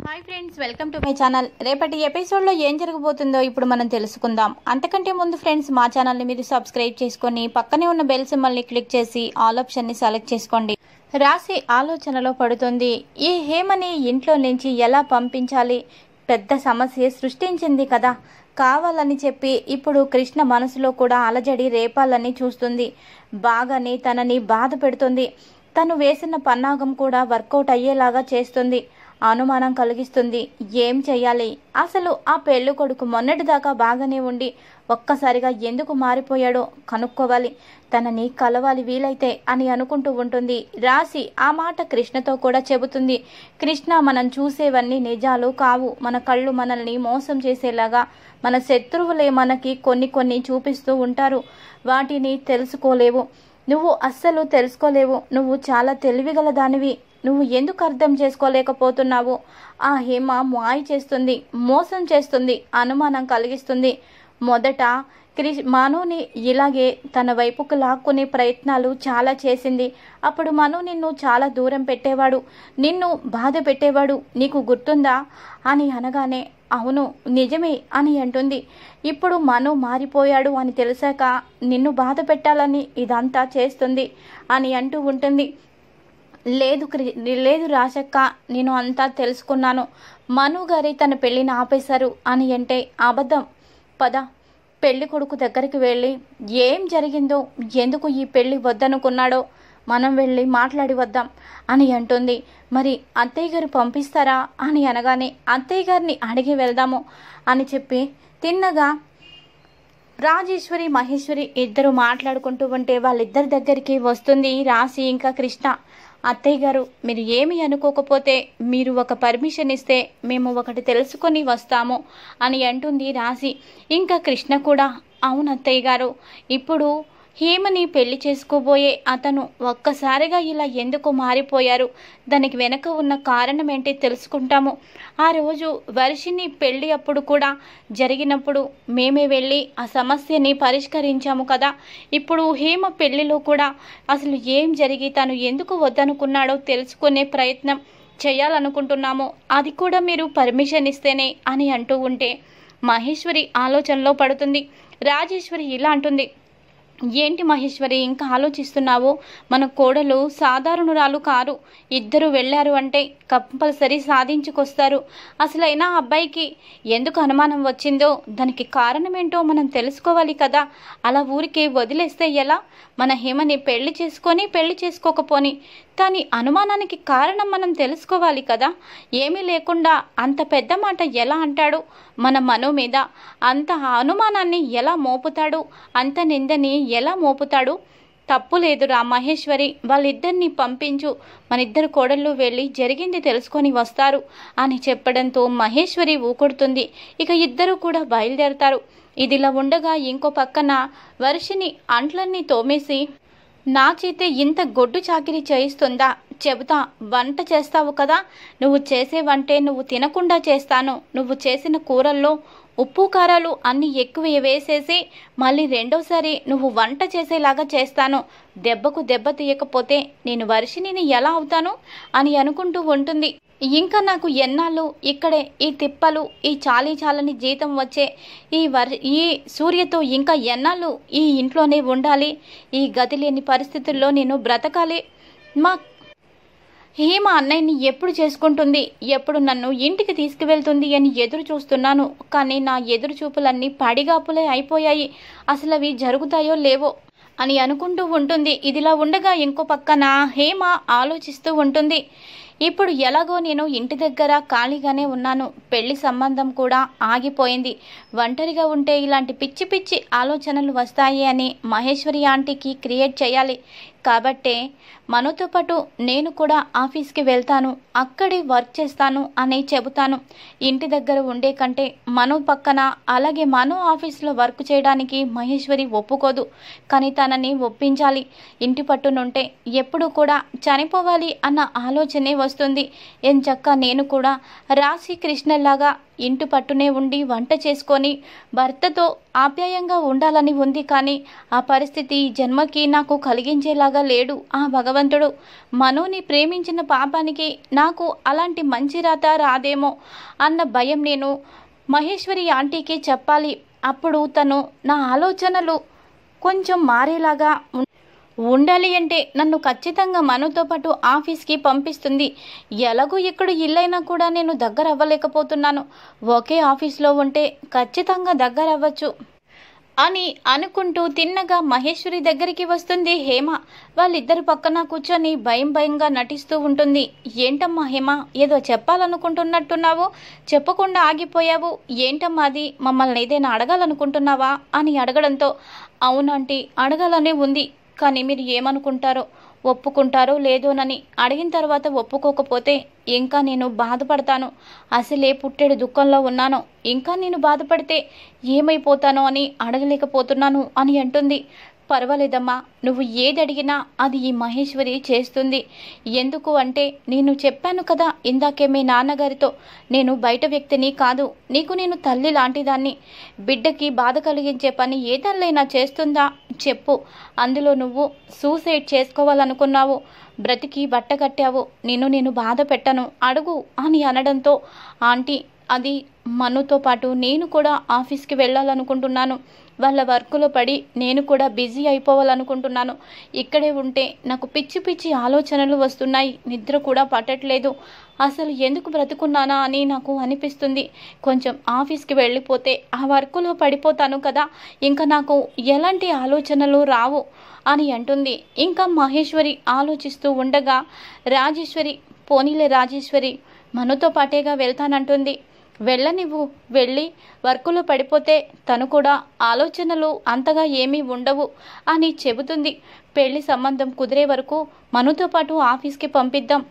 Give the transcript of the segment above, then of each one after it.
hi friends welcome to my channel రేపటి ఎపిసోడ్లో ఏం జరగబోతుందో ఇప్పుడు మనం తెలుసుకుందాం అంతకంటే ముందు ఫ్రెండ్స్ మా ఛానల్ని మీరు సబ్స్క్రైబ్ చేసుకొని పక్కనే ఉన్న బెల్ సింబల్ని క్లిక్ చేసి ఆల్ ఆప్షన్ని సెలెక్ట్ చేసుకోండి రాశి ఆలోచనలో పడుతుంది ఈ హేమని ఇంట్లో నుంచి ఎలా పంపించాలి పెద్ద సమస్య సృష్టించింది కదా కావాలని చెప్పి ఇప్పుడు కృష్ణ మనసులో కూడా అలజడి రేపాలని చూస్తుంది బాగానే తనని బాధ పెడుతుంది తను వేసిన పన్నాగం కూడా వర్కౌట్ అయ్యేలాగా చేస్తుంది అనుమానం కలిగిస్తుంది ఏం చెయ్యాలి అసలు ఆ పెళ్ళి కొడుకు మొన్నటిదాకా బాగానే ఉండి ఒక్కసారిగా ఎందుకు మారిపోయాడో కనుక్కోవాలి తనని కలవాలి వీలైతే అని అనుకుంటూ ఉంటుంది రాశి ఆ మాట కృష్ణతో కూడా చెబుతుంది కృష్ణ మనం చూసేవన్నీ నిజాలు కావు మన కళ్ళు మనల్ని మోసం చేసేలాగా మన శత్రువులే మనకి కొన్ని కొన్ని చూపిస్తూ ఉంటారు వాటిని తెలుసుకోలేవు నువ్వు అస్సలు తెలుసుకోలేవు నువ్వు చాలా తెలివిగల దానివి నువ్వు ఎందుకు అర్థం చేసుకోలేకపోతున్నావు ఆ హేమ మాయ చేస్తుంది మోసం చేస్తుంది అనుమానం కలిగిస్తుంది మొదట క్రిష్ మనుని ఇలాగే తన వైపుకు లాక్కునే ప్రయత్నాలు చాలా చేసింది అప్పుడు మను నిన్ను చాలా దూరం పెట్టేవాడు నిన్ను బాధ పెట్టేవాడు నీకు గుర్తుందా అని అనగానే అవును నిజమే అని అంటుంది ఇప్పుడు మను మారిపోయాడు అని తెలిసాక నిన్ను బాధ పెట్టాలని ఇదంతా చేస్తుంది అని అంటూ ఉంటుంది లేదు క్రి- లేదు రాశక్క నేను అంతా తెలుసుకున్నాను మను గారి తన పెళ్ళిని ఆపేశారు అని అంటే అబద్ధం పద పెళ్లి కొడుకు దగ్గరికి వెళ్ళి ఏం జరిగిందో ఎందుకు ఈ పెళ్లి వద్దనుకున్నాడో మనం వెళ్ళి మాట్లాడి వద్దాం అని అంటుంది మరి అత్తయ్య గారు పంపిస్తారా అని అనగానే అత్తయ్య గారిని అడిగి వెళ్దాము అని చెప్పి తిన్నగా రాజేశ్వరి మహేశ్వరి ఇద్దరు మాట్లాడుకుంటూ ఉంటే వాళ్ళిద్దరి దగ్గరికి వస్తుంది రాశి ఇంకా కృష్ణ అత్తయ్య గారు మీరు ఏమి అనుకోకపోతే మీరు ఒక పర్మిషన్ ఇస్తే మేము ఒకటి తెలుసుకొని వస్తాము అని అంటుంది రాశి ఇంకా కృష్ణ కూడా అవును అత్తయ్య గారు ఇప్పుడు హేమని పెళ్లి చేసుకోబోయే అతను ఒక్కసారిగా ఇలా ఎందుకు మారిపోయారు దానికి వెనక ఉన్న కారణం ఏంటి తెలుసుకుంటాము ఆ రోజు వర్షిని పెళ్లి అప్పుడు కూడా జరిగినప్పుడు మేమే వెళ్ళి ఆ సమస్యని పరిష్కరించాము కదా ఇప్పుడు హేమ పెళ్లిలో కూడా అసలు ఏం జరిగి తను ఎందుకు వద్దనుకున్నాడో తెలుసుకునే ప్రయత్నం చేయాలనుకుంటున్నాము అది కూడా మీరు పర్మిషన్ ఇస్తేనే అని అంటూ ఉంటే మహేశ్వరి ఆలోచనలో పడుతుంది రాజేశ్వరి ఇలా అంటుంది ఏంటి మహేశ్వరి ఇంకా ఆలోచిస్తున్నావు మన కోడలు సాధారణురాలు కారు ఇద్దరు వెళ్ళారు అంటే కంపల్సరీ సాధించుకొస్తారు అసలైనా ఆ అబ్బాయికి ఎందుకు అనుమానం వచ్చిందో దానికి కారణం ఏంటో మనం తెలుసుకోవాలి కదా అలా ఊరికే వదిలేస్తే ఎలా మన హేమని పెళ్లి చేసుకొని పెళ్లి చేసుకోకపోని కానీ అనుమానానికి కారణం మనం తెలుసుకోవాలి కదా ఏమీ లేకుండా అంత పెద్ద మాట ఎలా అంటాడు మన మనో మీద అంత అనుమానాన్ని ఎలా మోపుతాడు అంత నిందని ఎలా మోపుతాడు తప్పు లేదురా మహేశ్వరి వాళ్ళిద్దరిని పంపించు మన ఇద్దరు కోడళ్ళు వెళ్ళి జరిగింది తెలుసుకొని వస్తారు అని చెప్పడంతో మహేశ్వరి ఊకొడుతుంది ఇక ఇద్దరు కూడా బయలుదేరతారు ఇదిలా ఉండగా ఇంకో పక్కన వర్షిని అంట్లన్నీ తోమేసి నా చేతే ఇంత గొడ్డు చాకిరీ చేయిస్తుందా చెబుతా వంట చేస్తావు కదా నువ్వు చేసే వంటే నువ్వు తినకుండా చేస్తాను నువ్వు చేసిన కూరల్లో ఉప్పు కారాలు అన్ని ఎక్కువ వేసేసి మళ్ళీ రెండోసారి నువ్వు వంట చేసేలాగా చేస్తాను దెబ్బకు దెబ్బ తీయకపోతే నేను వర్షిణిని ఎలా అవుతాను అని అనుకుంటూ ఉంటుంది ఇంకా నాకు ఎన్నాళ్ళు ఇక్కడే ఈ తిప్పలు ఈ చాలీ చాలని జీతం వచ్చే ఈ వర్ ఈ సూర్యతో ఇంకా ఎన్నాళ్ళు ఈ ఇంట్లోనే ఉండాలి ఈ గతి లేని పరిస్థితుల్లో నేను బ్రతకాలి మా హేమ అన్నయ్యని ఎప్పుడు చేసుకుంటుంది ఎప్పుడు నన్ను ఇంటికి తీసుకువెళ్తుంది అని ఎదురు చూస్తున్నాను కానీ నా ఎదురు చూపులన్నీ పడిగాపులే అయిపోయాయి అసలు అవి జరుగుతాయో లేవో అని అనుకుంటూ ఉంటుంది ఇదిలా ఉండగా ఇంకో పక్కన హేమ ఆలోచిస్తూ ఉంటుంది ఇప్పుడు ఎలాగో నేను ఇంటి దగ్గర ఖాళీగానే ఉన్నాను పెళ్లి సంబంధం కూడా ఆగిపోయింది ఒంటరిగా ఉంటే ఇలాంటి పిచ్చి పిచ్చి ఆలోచనలు వస్తాయి అని మహేశ్వరి ఆంటీకి క్రియేట్ చేయాలి కాబట్టే మనతో పాటు నేను కూడా ఆఫీస్కి వెళ్తాను అక్కడే వర్క్ చేస్తాను అని చెబుతాను ఇంటి దగ్గర ఉండే కంటే మను పక్కన అలాగే మను ఆఫీస్లో వర్క్ చేయడానికి మహేశ్వరి ఒప్పుకోదు కానీ తనని ఒప్పించాలి ఇంటి పట్టునుంటే ఎప్పుడు కూడా చనిపోవాలి అన్న ఆలోచనే వస్తుంది ఎంచక్క నేను కూడా రాశి కృష్ణలాగా ఇంటి పట్టునే ఉండి వంట చేసుకొని భర్తతో ఆప్యాయంగా ఉండాలని ఉంది కానీ ఆ పరిస్థితి ఈ జన్మకి నాకు కలిగించేలాగా మనలాగా లేడు ఆ భగవంతుడు మనోని ప్రేమించిన పాపానికి నాకు అలాంటి మంచి రాత రాదేమో అన్న భయం నేను మహేశ్వరి ఆంటీకి చెప్పాలి అప్పుడు తను నా ఆలోచనలు కొంచెం మారేలాగా ఉం- ఉండాలి అంటే నన్ను ఖచ్చితంగా మనతో పాటు ఆఫీస్కి పంపిస్తుంది ఎలాగో ఇక్కడ ఇల్లైనా కూడా నేను దగ్గర అవ్వలేకపోతున్నాను ఒకే ఆఫీస్లో ఉంటే ఖచ్చితంగా దగ్గర అవ్వచ్చు అని అనుకుంటూ తిన్నగా మహేశ్వరి దగ్గరికి వస్తుంది హేమ వాళ్ళిద్దరు పక్కన కూర్చొని భయం భయంగా నటిస్తూ ఉంటుంది ఏంటమ్మా హేమ ఏదో చెప్పాలనుకుంటున్నట్టున్నావు చెప్పకుండా ఆగిపోయావు ఏంటమ్మా అది మమ్మల్ని ఏదైనా అడగాలనుకుంటున్నావా అని అడగడంతో అవునంటీ అడగాలనే ఉంది కానీ మీరు ఏమనుకుంటారో ఒప్పుకుంటారో లేదోనని అడిగిన తర్వాత ఒప్పుకోకపోతే ఇంకా నేను బాధపడతాను అసలే పుట్టెడు దుఃఖంలో ఉన్నాను ఇంకా నేను బాధపడితే ఏమైపోతానో అని అడగలేకపోతున్నాను అని అంటుంది పర్వాలేదమ్మా నువ్వు ఏది అడిగినా అది ఈ మహేశ్వరి చేస్తుంది ఎందుకు అంటే నేను చెప్పాను కదా ఇందాకే మీ నాన్నగారితో నేను బయట వ్యక్తిని కాదు నీకు నేను తల్లి లాంటిదాన్ని బిడ్డకి బాధ కలిగించే పని ఏ తల్లైనా చేస్తుందా చెప్పు అందులో నువ్వు సూసైడ్ చేసుకోవాలనుకున్నావు బ్రతికి బట్ట కట్టావు నిన్ను నేను బాధ పెట్టను అడుగు అని అనడంతో ఆంటీ అది మనుతో పాటు నేను కూడా ఆఫీస్కి వెళ్ళాలనుకుంటున్నాను వాళ్ళ వర్క్లో పడి నేను కూడా బిజీ అయిపోవాలనుకుంటున్నాను ఇక్కడే ఉంటే నాకు పిచ్చి పిచ్చి ఆలోచనలు వస్తున్నాయి నిద్ర కూడా పట్టట్లేదు అసలు ఎందుకు బ్రతుకున్నానా అని నాకు అనిపిస్తుంది కొంచెం ఆఫీస్కి వెళ్ళిపోతే ఆ వర్కులో పడిపోతాను కదా ఇంకా నాకు ఎలాంటి ఆలోచనలు రావు అని అంటుంది ఇంకా మహేశ్వరి ఆలోచిస్తూ ఉండగా రాజేశ్వరి పోనీలే రాజేశ్వరి మనతో పాటేగా వెళ్తానంటుంది వెళ్ళనివ్వు వెళ్ళి వర్కులో పడిపోతే తను కూడా ఆలోచనలు అంతగా ఏమీ ఉండవు అని చెబుతుంది పెళ్లి సంబంధం కుదిరే వరకు మనతో పాటు ఆఫీస్కి పంపిద్దాం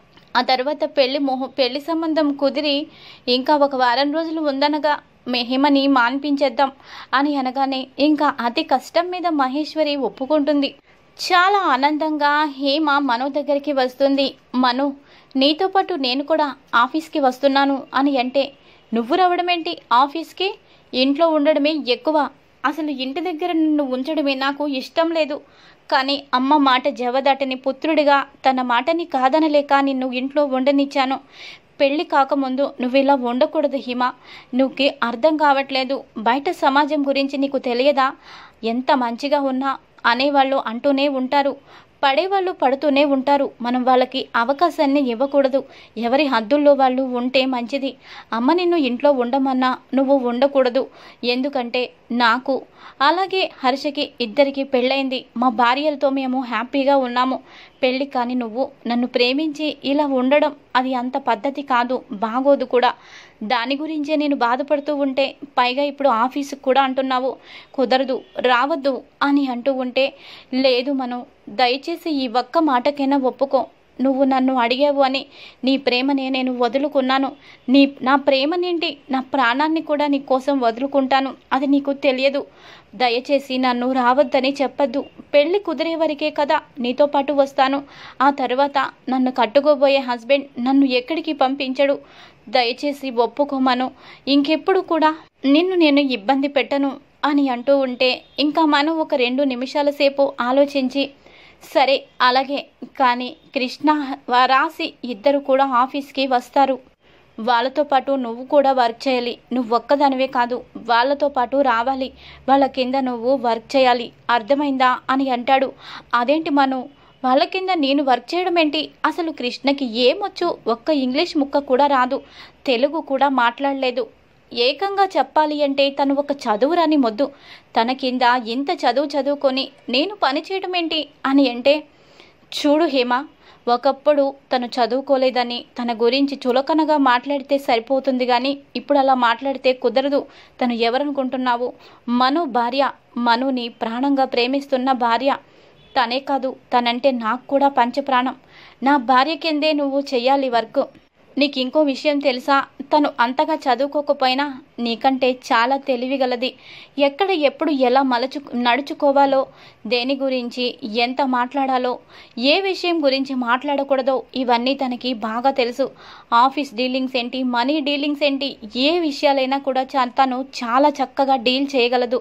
ఆ తర్వాత పెళ్లి మొహ పెళ్లి సంబంధం కుదిరి ఇంకా ఒక వారం రోజులు ఉందనగా మెహిమని మాన్పించేద్దాం అని అనగానే ఇంకా అతి కష్టం మీద మహేశ్వరి ఒప్పుకుంటుంది చాలా ఆనందంగా హేమ మనో దగ్గరికి వస్తుంది మను నీతో పాటు నేను కూడా ఆఫీస్కి వస్తున్నాను అని అంటే నువ్వు రావడమేంటి ఆఫీస్కి ఇంట్లో ఉండడమే ఎక్కువ అసలు ఇంటి దగ్గర నిన్ను ఉంచడమే నాకు ఇష్టం లేదు కానీ అమ్మ మాట జవదాటని పుత్రుడిగా తన మాటని కాదనలేక నిన్ను ఇంట్లో ఉండనిచ్చాను పెళ్లి కాకముందు నువ్వు ఇలా ఉండకూడదు హిమ నువ్వుకి అర్థం కావట్లేదు బయట సమాజం గురించి నీకు తెలియదా ఎంత మంచిగా ఉన్నా అనేవాళ్ళు అంటూనే ఉంటారు పడేవాళ్ళు పడుతూనే ఉంటారు మనం వాళ్ళకి అవకాశాన్ని ఇవ్వకూడదు ఎవరి హద్దుల్లో వాళ్ళు ఉంటే మంచిది అమ్మ నిన్ను ఇంట్లో ఉండమన్నా నువ్వు ఉండకూడదు ఎందుకంటే నాకు అలాగే హర్షకి ఇద్దరికి పెళ్ళైంది మా భార్యలతో మేము హ్యాపీగా ఉన్నాము పెళ్ళి కానీ నువ్వు నన్ను ప్రేమించి ఇలా ఉండడం అది అంత పద్ధతి కాదు బాగోదు కూడా దాని గురించే నేను బాధపడుతూ ఉంటే పైగా ఇప్పుడు ఆఫీసుకు కూడా అంటున్నావు కుదరదు రావద్దు అని అంటూ ఉంటే లేదు మనం దయచేసి ఈ ఒక్క మాటకైనా ఒప్పుకో నువ్వు నన్ను అడిగావు అని నీ ప్రేమనే నేను వదులుకున్నాను నీ నా ప్రేమనేంటి నా ప్రాణాన్ని కూడా నీ కోసం వదులుకుంటాను అది నీకు తెలియదు దయచేసి నన్ను రావద్దని చెప్పద్దు పెళ్లి కుదిరే వరకే కదా నీతో పాటు వస్తాను ఆ తర్వాత నన్ను కట్టుకోబోయే హస్బెండ్ నన్ను ఎక్కడికి పంపించడు దయచేసి ఒప్పుకోమను ఇంకెప్పుడు కూడా నిన్ను నేను ఇబ్బంది పెట్టను అని అంటూ ఉంటే ఇంకా మనం ఒక రెండు నిమిషాల సేపు ఆలోచించి సరే అలాగే కానీ కృష్ణ రాసి ఇద్దరు కూడా ఆఫీస్కి వస్తారు వాళ్ళతో పాటు నువ్వు కూడా వర్క్ చేయాలి నువ్వు ఒక్కదానివే కాదు వాళ్ళతో పాటు రావాలి వాళ్ళ కింద నువ్వు వర్క్ చేయాలి అర్థమైందా అని అంటాడు అదేంటి మను వాళ్ళ కింద నేను వర్క్ చేయడం ఏంటి అసలు కృష్ణకి ఏమొచ్చు ఒక్క ఇంగ్లీష్ ముక్క కూడా రాదు తెలుగు కూడా మాట్లాడలేదు ఏకంగా చెప్పాలి అంటే తను ఒక చదువురాని మొద్దు తన కింద ఇంత చదువు చదువుకొని నేను పని చేయడం ఏంటి అని అంటే చూడు హేమ ఒకప్పుడు తను చదువుకోలేదని తన గురించి చులకనగా మాట్లాడితే సరిపోతుంది కానీ ఇప్పుడు అలా మాట్లాడితే కుదరదు తను ఎవరనుకుంటున్నావు మను భార్య మనుని ప్రాణంగా ప్రేమిస్తున్న భార్య తనే కాదు తనంటే నాకు కూడా పంచప్రాణం నా భార్య కిందే నువ్వు చెయ్యాలి వర్క్ నీకు ఇంకో విషయం తెలుసా తను అంతగా చదువుకోకపోయినా నీకంటే చాలా తెలివిగలది ఎక్కడ ఎప్పుడు ఎలా మలచు నడుచుకోవాలో దేని గురించి ఎంత మాట్లాడాలో ఏ విషయం గురించి మాట్లాడకూడదో ఇవన్నీ తనకి బాగా తెలుసు ఆఫీస్ డీలింగ్స్ ఏంటి మనీ డీలింగ్స్ ఏంటి ఏ విషయాలైనా కూడా చా- తను చాలా చక్కగా డీల్ చేయగలదు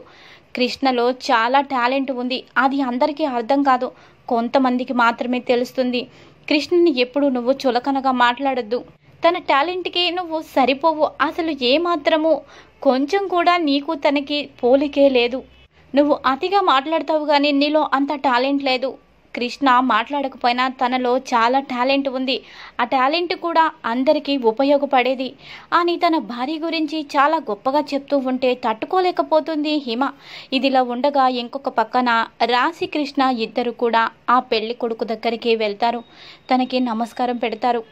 కృష్ణలో చాలా టాలెంట్ ఉంది అది అందరికీ అర్థం కాదు కొంతమందికి మాత్రమే తెలుస్తుంది కృష్ణని ఎప్పుడు నువ్వు చులకనగా మాట్లాడొద్దు తన టాలెంట్కి నువ్వు సరిపోవు అసలు ఏమాత్రము కొంచెం కూడా నీకు తనకి పోలికే లేదు నువ్వు అతిగా మాట్లాడతావు కానీ నీలో అంత టాలెంట్ లేదు కృష్ణ మాట్లాడకపోయినా తనలో చాలా టాలెంట్ ఉంది ఆ టాలెంట్ కూడా అందరికీ ఉపయోగపడేది అని తన భార్య గురించి చాలా గొప్పగా చెప్తూ ఉంటే తట్టుకోలేకపోతుంది హిమ ఇదిలా ఉండగా ఇంకొక పక్కన రాశి కృష్ణ ఇద్దరు కూడా ఆ పెళ్లి కొడుకు దగ్గరికి వెళ్తారు తనకి నమస్కారం పెడతారు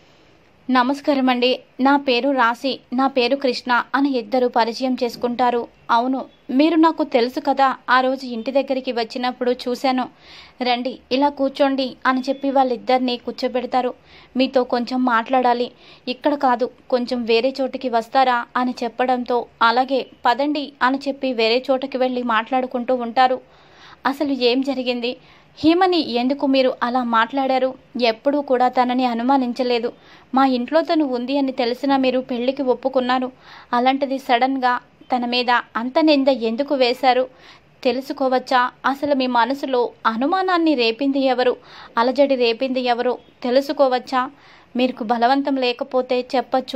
నమస్కారం అండి నా పేరు రాశి నా పేరు కృష్ణ అని ఇద్దరు పరిచయం చేసుకుంటారు అవును మీరు నాకు తెలుసు కదా ఆ రోజు ఇంటి దగ్గరికి వచ్చినప్పుడు చూశాను రండి ఇలా కూర్చోండి అని చెప్పి వాళ్ళిద్దరిని కూర్చోబెడతారు మీతో కొంచెం మాట్లాడాలి ఇక్కడ కాదు కొంచెం వేరే చోటికి వస్తారా అని చెప్పడంతో అలాగే పదండి అని చెప్పి వేరే చోటకి వెళ్ళి మాట్లాడుకుంటూ ఉంటారు అసలు ఏం జరిగింది హేమని ఎందుకు మీరు అలా మాట్లాడారు ఎప్పుడూ కూడా తనని అనుమానించలేదు మా ఇంట్లో తను ఉంది అని తెలిసినా మీరు పెళ్లికి ఒప్పుకున్నారు అలాంటిది సడన్గా తన మీద అంత నింద ఎందుకు వేశారు తెలుసుకోవచ్చా అసలు మీ మనసులో అనుమానాన్ని రేపింది ఎవరు అలజడి రేపింది ఎవరు తెలుసుకోవచ్చా మీకు బలవంతం లేకపోతే చెప్పచ్చు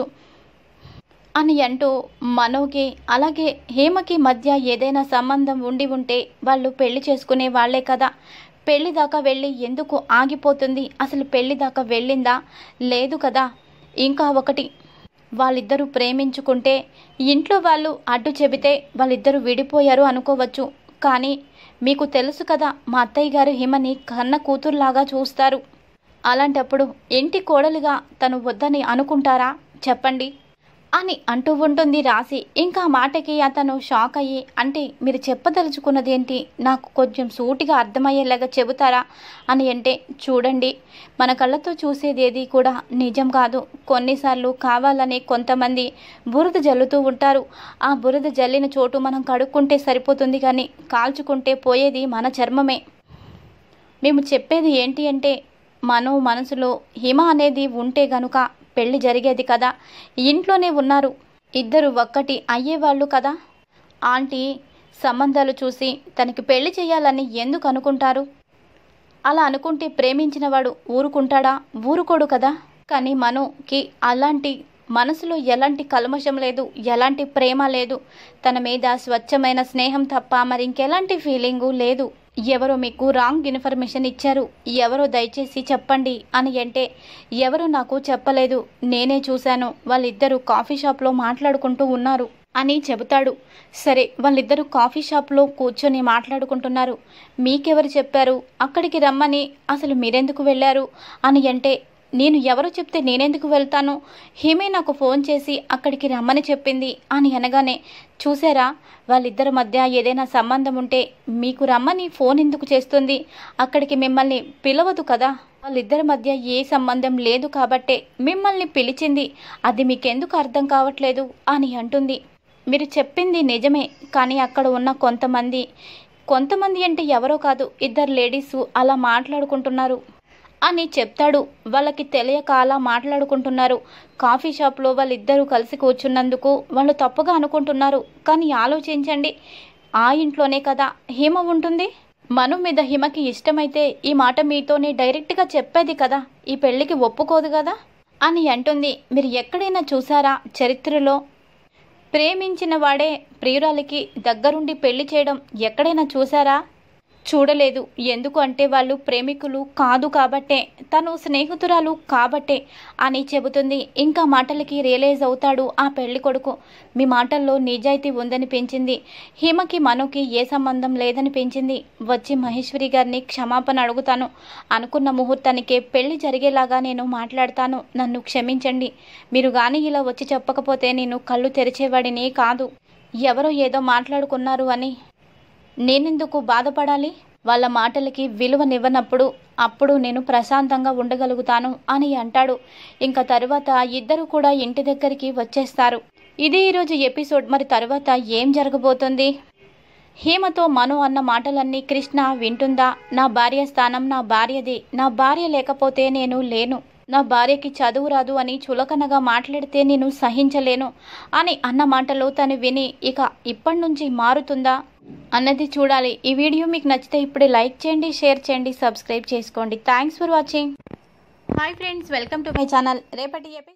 అని అంటూ మనోకి అలాగే హేమకి మధ్య ఏదైనా సంబంధం ఉండి ఉంటే వాళ్ళు పెళ్లి చేసుకునే వాళ్లే కదా పెళ్లి దాకా వెళ్ళి ఎందుకు ఆగిపోతుంది అసలు పెళ్లి దాకా వెళ్ళిందా లేదు కదా ఇంకా ఒకటి వాళ్ళిద్దరూ ప్రేమించుకుంటే ఇంట్లో వాళ్ళు అడ్డు చెబితే వాళ్ళిద్దరూ విడిపోయారు అనుకోవచ్చు కానీ మీకు తెలుసు కదా మా అత్తయ్య గారు హిమని కన్న కూతురులాగా చూస్తారు అలాంటప్పుడు ఇంటి కోడలిగా తను వద్దని అనుకుంటారా చెప్పండి అని అంటూ ఉంటుంది రాసి ఇంకా ఆ మాటకి అతను షాక్ అయ్యి అంటే మీరు చెప్పదలుచుకున్నది ఏంటి నాకు కొంచెం సూటిగా అర్థమయ్యేలాగా చెబుతారా అని అంటే చూడండి మన కళ్ళతో చూసేది ఏది కూడా నిజం కాదు కొన్నిసార్లు కావాలని కొంతమంది బురద జల్లుతూ ఉంటారు ఆ బురద జల్లిన చోటు మనం కడుక్కుంటే సరిపోతుంది కానీ కాల్చుకుంటే పోయేది మన చర్మమే మేము చెప్పేది ఏంటి అంటే మనో మనసులో హిమ అనేది ఉంటే గనుక పెళ్లి జరిగేది కదా ఇంట్లోనే ఉన్నారు ఇద్దరు ఒక్కటి అయ్యేవాళ్ళు కదా ఆంటీ సంబంధాలు చూసి తనకి పెళ్లి చేయాలని ఎందుకు అనుకుంటారు అలా అనుకుంటే ప్రేమించిన వాడు ఊరుకుంటాడా ఊరుకోడు కదా కానీ మనోకి అలాంటి మనసులో ఎలాంటి కల్మషం లేదు ఎలాంటి ప్రేమ లేదు తన మీద స్వచ్ఛమైన స్నేహం తప్ప మరి ఇంకెలాంటి ఫీలింగు లేదు ఎవరో మీకు రాంగ్ ఇన్ఫర్మేషన్ ఇచ్చారు ఎవరో దయచేసి చెప్పండి అని అంటే ఎవరు నాకు చెప్పలేదు నేనే చూశాను వాళ్ళిద్దరూ కాఫీ షాప్లో మాట్లాడుకుంటూ ఉన్నారు అని చెబుతాడు సరే వాళ్ళిద్దరూ కాఫీ షాప్లో కూర్చొని మాట్లాడుకుంటున్నారు మీకెవరు చెప్పారు అక్కడికి రమ్మని అసలు మీరెందుకు వెళ్ళారు అని అంటే నేను ఎవరు చెప్తే నేనెందుకు వెళ్తాను హిమే నాకు ఫోన్ చేసి అక్కడికి రమ్మని చెప్పింది అని అనగానే చూసారా వాళ్ళిద్దరి మధ్య ఏదైనా సంబంధం ఉంటే మీకు రమ్మని ఫోన్ ఎందుకు చేస్తుంది అక్కడికి మిమ్మల్ని పిలవదు కదా వాళ్ళిద్దరి మధ్య ఏ సంబంధం లేదు కాబట్టే మిమ్మల్ని పిలిచింది అది మీకెందుకు అర్థం కావట్లేదు అని అంటుంది మీరు చెప్పింది నిజమే కానీ అక్కడ ఉన్న కొంతమంది కొంతమంది అంటే ఎవరో కాదు ఇద్దరు లేడీసు అలా మాట్లాడుకుంటున్నారు అని చెప్తాడు వాళ్ళకి తెలియక అలా మాట్లాడుకుంటున్నారు కాఫీ షాప్లో వాళ్ళిద్దరూ కలిసి కూర్చున్నందుకు వాళ్ళు తప్పుగా అనుకుంటున్నారు కానీ ఆలోచించండి ఆ ఇంట్లోనే కదా హిమ ఉంటుంది మను మీద హిమకి ఇష్టమైతే ఈ మాట మీతోనే డైరెక్ట్గా చెప్పేది కదా ఈ పెళ్ళికి ఒప్పుకోదు కదా అని అంటుంది మీరు ఎక్కడైనా చూసారా చరిత్రలో ప్రేమించిన వాడే ప్రియురాలికి దగ్గరుండి పెళ్లి చేయడం ఎక్కడైనా చూసారా చూడలేదు ఎందుకు అంటే వాళ్ళు ప్రేమికులు కాదు కాబట్టే తను స్నేహితురాలు కాబట్టే అని చెబుతుంది ఇంకా మాటలకి రియలైజ్ అవుతాడు ఆ పెళ్లి కొడుకు మీ మాటల్లో నిజాయితీ ఉందనిపించింది హిమకి మనోకి ఏ సంబంధం లేదనిపించింది వచ్చి మహేశ్వరి గారిని క్షమాపణ అడుగుతాను అనుకున్న ముహూర్తానికే పెళ్లి జరిగేలాగా నేను మాట్లాడతాను నన్ను క్షమించండి మీరు కానీ ఇలా వచ్చి చెప్పకపోతే నేను కళ్ళు తెరిచేవాడిని కాదు ఎవరో ఏదో మాట్లాడుకున్నారు అని నేనెందుకు బాధపడాలి వాళ్ళ మాటలకి విలువనివ్వనప్పుడు అప్పుడు నేను ప్రశాంతంగా ఉండగలుగుతాను అని అంటాడు ఇంకా తరువాత ఇద్దరు కూడా ఇంటి దగ్గరికి వచ్చేస్తారు ఇది ఈరోజు ఎపిసోడ్ మరి తరువాత ఏం జరగబోతుంది హేమతో మను అన్న మాటలన్నీ కృష్ణ వింటుందా నా భార్య స్థానం నా భార్యది నా భార్య లేకపోతే నేను లేను నా భార్యకి చదువు రాదు అని చులకనగా మాట్లాడితే నేను సహించలేను అని అన్న మాటలు తను విని ఇక ఇప్పటి నుంచి మారుతుందా అన్నది చూడాలి ఈ వీడియో మీకు నచ్చితే ఇప్పుడే లైక్ చేయండి షేర్ చేయండి సబ్స్క్రైబ్ చేసుకోండి thanks for watching hi friends welcome to my channel రేపటి ఎపిసోడ్